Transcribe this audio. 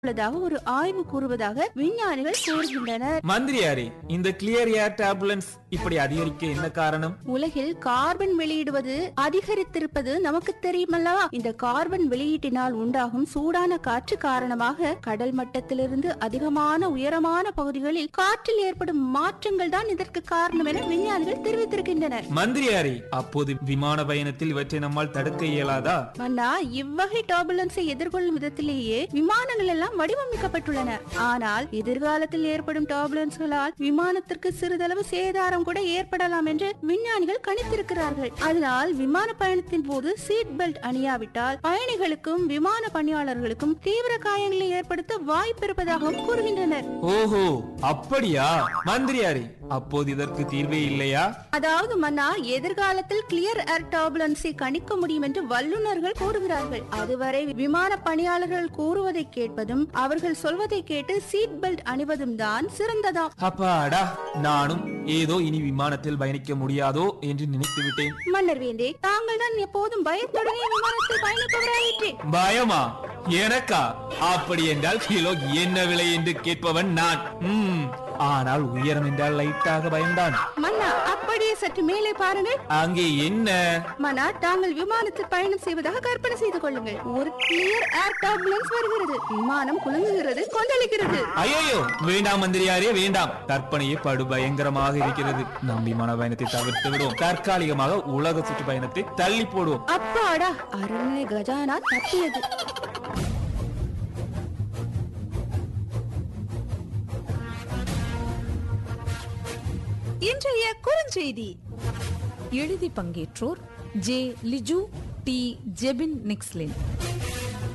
உள்ளதாக ஒரு ஆய்வு கூறுவதாக விஞ்ஞானிகள் கூறுகின்றனர் மந்திரியாரே இந்த கிளியர் ஏர் டேபுலன்ஸ் இப்படி அதிகரிக்க என்ன காரணம் உலகில் கார்பன் வெளியிடுவது அதிகரித்திருப்பது நமக்கு தெரியுமல்லவா இந்த கார்பன் வெளியீட்டினால் உண்டாகும் சூடான காற்று காரணமாக கடல் மட்டத்திலிருந்து அதிகமான உயரமான பகுதிகளில் காற்றில் ஏற்படும் மாற்றங்கள் தான் இதற்கு காரணம் என விஞ்ஞானிகள் தெரிவித்திருக்கின்றனர் மந்திரியாரே அப்போது விமான பயணத்தில் இவற்றை நம்மால் தடுக்க இயலாதா மன்னா இவ்வகை டர்புலன்ஸை எதிர்கொள்ளும் விதத்திலேயே விமானங்கள் எல்லாம் வடிவமைக்கப்பட்டுள்ளன ஆனால் எதிர்காலத்தில் ஏற்படும் டர்புலன்ஸ்களால் விமானத்திற்கு சிறிதளவு சேதாரம் கூட ஏற்படலாம் என்று விஞ்ஞானிகள் கணித்திருக்கிறார்கள் அதனால் விமான பயணத்தின் போது சீட் பெல்ட் அணியாவிட்டால் பயணிகளுக்கும் விமான பணியாளர்களுக்கும் தீவிர காயங்களை ஏற்படுத்த வாய்ப்பு இருப்பதாகவும் கூறுகின்றனர் ஓஹோ அப்படியா மந்திரியாரே அப்போது இதற்கு தீர்வே இல்லையா அதாவது மன்னா எதிர்காலத்தில் கிளியர் ஏர் டர்புலன்ஸை கணிக்க முடியும் என்று வல்லுநர்கள் கூறுகிறார்கள் அதுவரை விமான பணியாளர்கள் கூறுவதை கேட்பதும் அவர்கள் சொல்வதை கேட்டு சீட் பெல்ட் அணிவதும் தான் சிறந்ததாம் அப்பாடா நானும் ஏதோ இனி விமானத்தில் பயணிக்க முடியாதோ என்று நினைத்து விட்டேன் மன்னர் வேந்தே தாங்கள் தான் எப்போதும் பயத்துடனே விமானத்தில் பயணிப்பவராயிற்றே பயமா எனக்கா அப்படி என்றால் கிலோ என்ன விலை என்று கேட்பவன் நான் ம், ஆனால் உயரம் என்றால் லைட்டாக பயம்தான் மன்னா அப்படியே சற்று மேலே பாருங்கள் அங்கே என்ன மன்னா தாங்கள் விமானத்தில் பயணம் செய்வதாக கற்பனை செய்து கொள்ளுங்கள் ஒரு கிளியர் ஏர் டர்புலன்ஸ் வருகிறது விமானம் குலுங்குகிறது கொந்தளிக்கிறது ஐயோ வேண்டாம் மந்திரியாரே வேண்டாம் கற்பனையே படு பயங்கரமாக இருக்கிறது நம் விமான பயணத்தை தவிர்த்து விடுவோம் தற்காலிகமாக உலக சுற்றுப்பயணத்தை தள்ளி போடுவோம் அப்பாடா அரண்மனை கஜானா தப்பியது இன்றைய குறுஞ்செய்தி எழுதி பங்கேற்றோர் ஜே லிஜு டி ஜெபின் நிக்ஸ்லின்